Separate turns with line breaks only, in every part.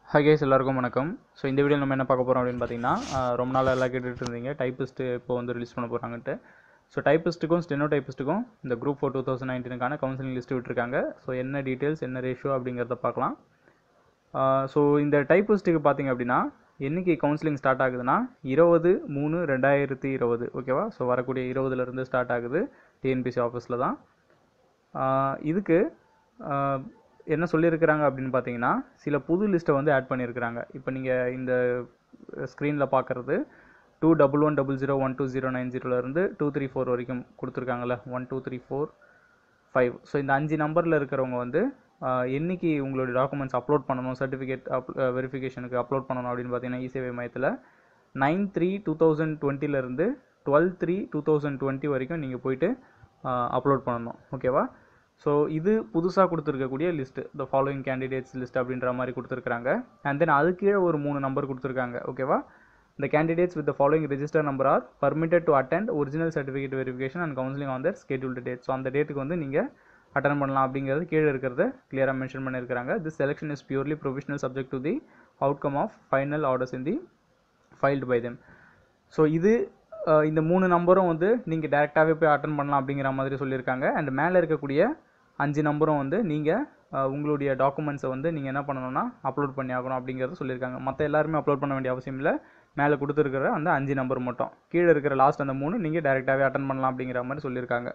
high case எல்லாருக்கும் வணக்கம் so இந்த வீடியோ நம்ம என்ன பார்க்க போகிறோம் அப்படின்னு பார்த்தீங்கன்னா ஆஹ் ரொம்ப நாள் எல்லாம் கேட்டுட்டு இருந்தீங்க டைப்பிஸ்ட்டு இப்போ வந்து ரிலீஸ் பண்ண போகிறாங்கன்ட்டு ஸோ டைப்பிஸ்ட்டுக்கும் ஸ்டெனோ டைப்பிஸ்ட்டுக்கும் இந்த குரூப் ஃபோர் டூ தௌசண்ட் நைன்டீனுக்கான கவுன்சிலிங் லிஸ்ட் விட்டுருக்காங்க ஸோ என்ன டீட்டெயில்ஸ் என்ன ரேஷியோ அப்படிங்கிறத பார்க்கலாம் ஸோ இந்த டைப்பிஸ்ட்டுக்கு பார்த்தீங்க அப்படின்னா என்னைக்கு கவுன்சிலிங் ஸ்டார்ட் ஆகுதுன்னா இருபது மூணு ரெண்டாயிரத்தி இருபது ஓகேவா ஸோ வரக்கூடிய இருபதுலேருந்து ஸ்டார்ட் ஆகுது டிஎன்பிசி ஆஃபீஸில் தான் ஆஹ் இதுக்கு ஆஹ் என்ன சொல்லியிருக்கிறாங்க அப்படின்னு பார்த்தீங்கன்னா சில புது லிஸ்ட்டை வந்து ஆட் பண்ணியிருக்கிறாங்க இப்போ நீங்கள் இந்த ஸ்க்ரீனில் பார்க்குறது two double one double zero one two zero nine ஜீரோலேருந்து டூ த்ரீ ஃபோர் வரைக்கும் கொடுத்துருக்காங்கல்ல one two three four five so இந்த அஞ்சு நம்பரில் இருக்கிறவங்க வந்து ஆஹ் என்னைக்கு உங்களுடைய டாக்குமெண்ட்ஸ் அப்லோட் பண்ணணும் சர்டிஃபிகேட் அப் வெரிஃபிகேஷனுக்கு அப்லோட் பண்ணணும் அப்படின்னு பார்த்தீங்கன்னா இசேவை மையத்தில் நைன் த்ரீ டூ தௌசண்ட் டுவெண்ட்டிலேருந்து twelve three two thousand twenty வரைக்கும் நீங்கள் போயிட்டு அப்லோட் பண்ணணும் ஓகேவா ஸோ இது புதுசாக கொடுத்துருக்கக்கூடிய list the following candidates list அப்படின்ற மாதிரி கொடுத்துருக்காங்க அண்ட் தென் அது கீழே ஒரு மூணு நம்பர் கொடுத்துருக்காங்க ஓகேவா the candidates with the following register number are permitted to attend original certificate verification and counseling on their scheduled date so அந்த டேட்டுக்கு வந்து நீங்கள் அட்டன் பண்ணலாம் அப்படிங்கிறது கீழே இருக்கிறத கிளியராக மென்ஷன் பண்ணியிருக்காங்க this selection is purely provisional subject to the outcome of final orders in the filed by them so இது அஹ், இந்த மூணு நம்பரும் வந்து நீங்கள் டேரெக்டாகவே போய் அட்டன் பண்ணலாம் அப்படிங்கிற மாதிரி சொல்லியிருக்காங்க அண்ட் மேலே இருக்கக்கூடிய அஞ்சு நம்பரும் வந்து நீங்கள் உங்களுடைய டாக்குமெண்ட்ஸை வந்து நீங்கள் என்ன பண்ணணும்னா அப்லோட் பண்ணி ஆகணும் அப்படிங்கிறத சொல்லியிருக்காங்க மற்ற எல்லாருமே அப்லோட் பண்ண வேண்டிய அவசியம் இல்லை மேலே கொடுத்துருக்கிற அந்த அஞ்சு நம்பர் மட்டும் கீழே இருக்கிற லாஸ்ட் அந்த மூணு நீங்கள் டேரெக்டாகவே அட்டன் பண்ணலாம் அப்படிங்கிற மாதிரி சொல்லியிருக்காங்க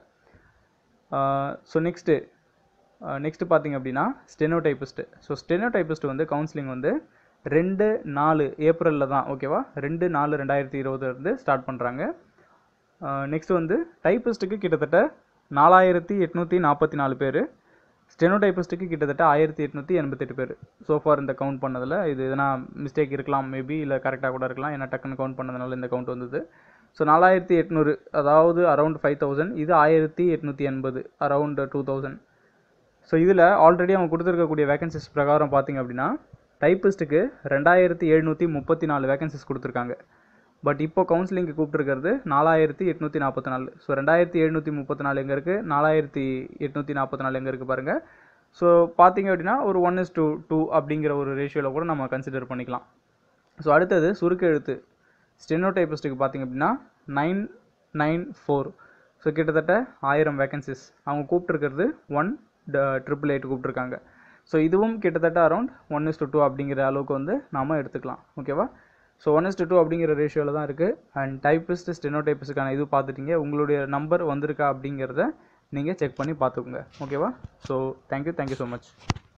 ஸோ நெக்ஸ்ட்டு நெக்ஸ்ட்டு பார்த்தீங்க அப்படின்னா steno typist so steno typist வந்து கவுன்சிலிங் வந்து ரெண்டு நாலு ஏப்ரலில் தான் ஓகேவா ரெண்டு நாலு ரெண்டாயிரத்தி இருபதுலேருந்து ஸ்டார்ட் பண்ணுறாங்க நெக்ஸ்ட் வந்து டைப்பிஸ்ட்டுக்கு கிட்டத்தட்ட நாலாயிரத்தி எட்நூற்றி நாற்பத்தி நாலு பேர் ஸ்டெனோ டைப்பிஸ்ட்டுக்கு கிட்டத்தட்ட ஆயிரத்தி எட்நூற்றி எண்பத்தெட்டு பேர் ஃபார் இந்த கவுண்ட் பண்ணதில் இது எதனா மிஸ்டேக் இருக்கலாம் மேபி இல்லை கரெக்டாக கூட இருக்கலாம் ஏன்னா டக்குன்னு கவுண்ட் பண்ணதுனால இந்த கவுண்ட் வந்தது ஸோ நாலாயிரத்தி எட்நூறு அதாவது அரௌண்ட் ஃபைவ் தௌசண்ட் இது ஆயிரத்தி எட்நூற்றி எண்பது அரௌண்ட் டூ தௌசண்ட் ஸோ இதில் ஆல்ரெடி அவங்க கொடுத்துருக்கக்கூடிய வேகன்சிஸ் பிரகாரம் பார்த்தீங்க அப்படின்னா டைப்பிஸ்ட்டுக்கு ரெண்டாயிரத்தி எழுநூற்றி முப்பத்தி நாலு வேகன்சிஸ் கொடுத்துருக்காங்க பட் இப்போ கவுன்சிலிங்க்கு கூப்பிட்டுருக்கிறது நாலாயிரத்தி எட்நூற்றி நாற்பத்தி நாலு ஸோ ரெண்டாயிரத்தி எழுநூற்றி முப்பத்தி நாலு எங்கே இருக்குது நாலாயிரத்தி எட்நூற்றி நாற்பத்தி நாலு எங்கே இருக்குது பாருங்கள் ஸோ பார்த்தீங்க அப்படின்னா ஒரு ஒன் இஸ் டூ டூ அப்படிங்கிற ஒரு ரேஷியோவில் கூட நம்ம கன்சிடர் பண்ணிக்கலாம் ஸோ அடுத்தது சுருக்க எழுத்து ஸ்டெனோ டைப்பிஸ்ட்டுக்கு பார்த்தீங்க அப்படின்னா நைன் நைன் ஃபோர் ஸோ கிட்டத்தட்ட ஆயிரம் வேகன்சிஸ் அவங்க கூப்பிட்டுருக்கிறது ஒன் ட்ரிபிள் எயிட் கூப்பிட்ருக்காங்க ஸோ இதுவும் கிட்டத்தட்ட அரௌண்ட் ஒன் இஸ் டூ அப்படிங்கிற அளவுக்கு வந்து நாம எடுத்துக்கலாம் ஓகேவா ஸோ ஒன் இஸ் டூ அப்படிங்கிற ரேஷியோவில் தான் இருக்குது அண்ட் டைப்பிஸ்ட் ஸ்டெனோ டைப்பிஸ்ட்டுக்கான இது பார்த்துட்டீங்க உங்களுடைய நம்பர் வந்திருக்கா அப்படிங்கிறத நீங்கள் செக் பண்ணி பார்த்துக்கோங்க ஓகேவா so thank you thank you so much